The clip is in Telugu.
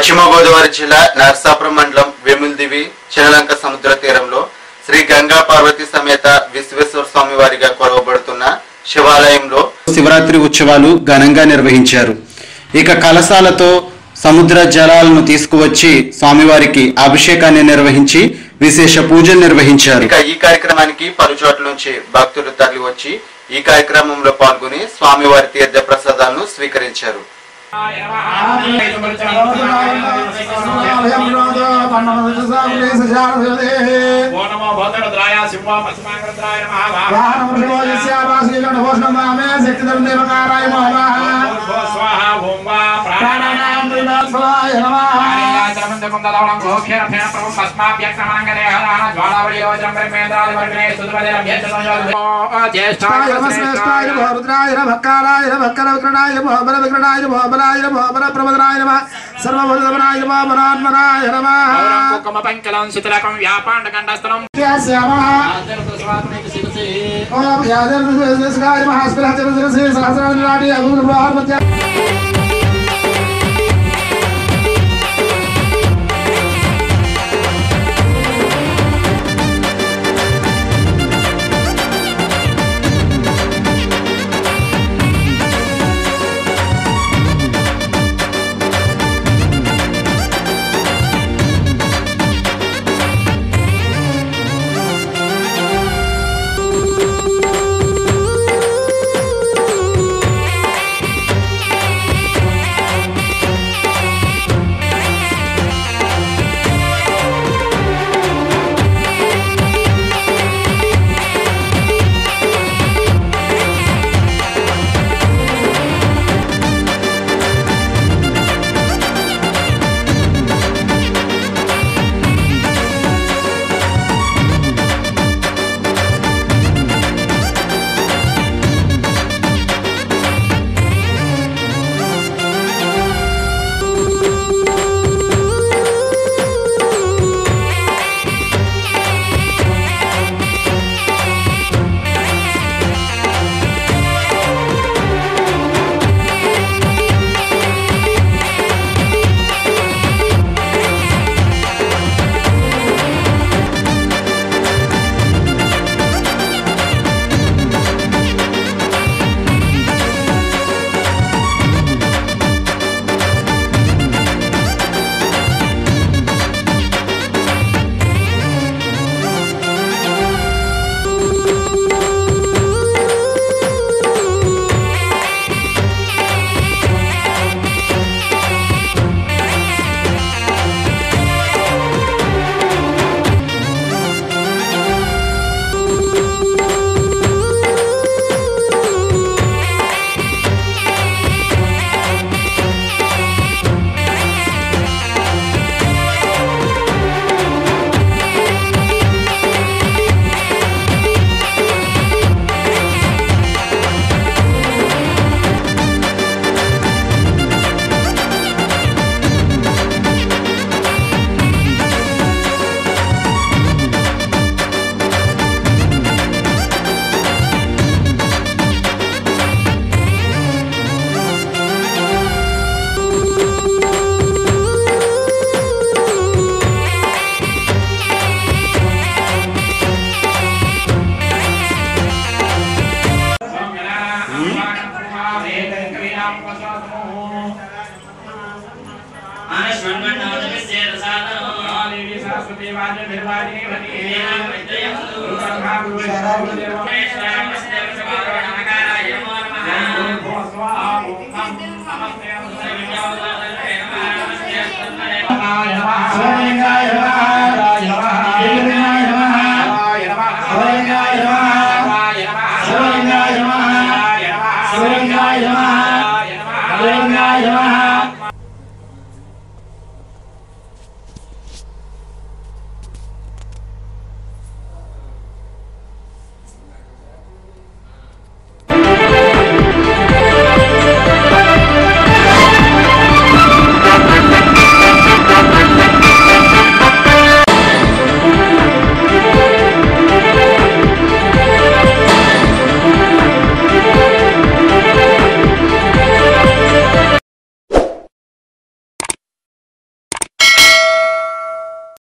పశ్చిమ గోదావరి జిల్లా నర్సాపురం మండలం వేములదివి చినలంక సముద్ర తీరంలో శ్రీ గంగా పార్వతి సమేత విశ్వేశ్వర స్వామి వారిగా కొలవబడుతున్న శివాలయంలో శివరాత్రి ఉత్సవాలు ఘనంగా నిర్వహించారు ఇక కలశాలతో సముద్ర జలాలను తీసుకువచ్చి స్వామివారికి అభిషేకాన్ని నిర్వహించి విశేష పూజలు నిర్వహించారు ఇక ఈ కార్యక్రమానికి పలు చోట్ల నుంచి భక్తులు తరలి వచ్చి ఈ కార్యక్రమంలో పాల్గొని స్వామివారి తీర్థ ప్రసాదాలను స్వీకరించారు ఓ నమో భూతరుద్రాయ సింహ పశ్చిమాంగరుద్రాయ నమః స్వాహ ఓం వా ప్రాణానాం కుందలవళం గోఖ్యేన ఫేన ప్రభు భస్మాభ్యక్రమణంగదే హరాన జ్వాలావళియోజం బ్రహ్మేంద్రాది వర్గణే సుధుపదేన భ్యచ్చతంజో జ్యేష్ఠాయ శ్రేష్ఠాయ కుమ పంకలం శిథిలకం వ్యాపాండకండస్థలం నమః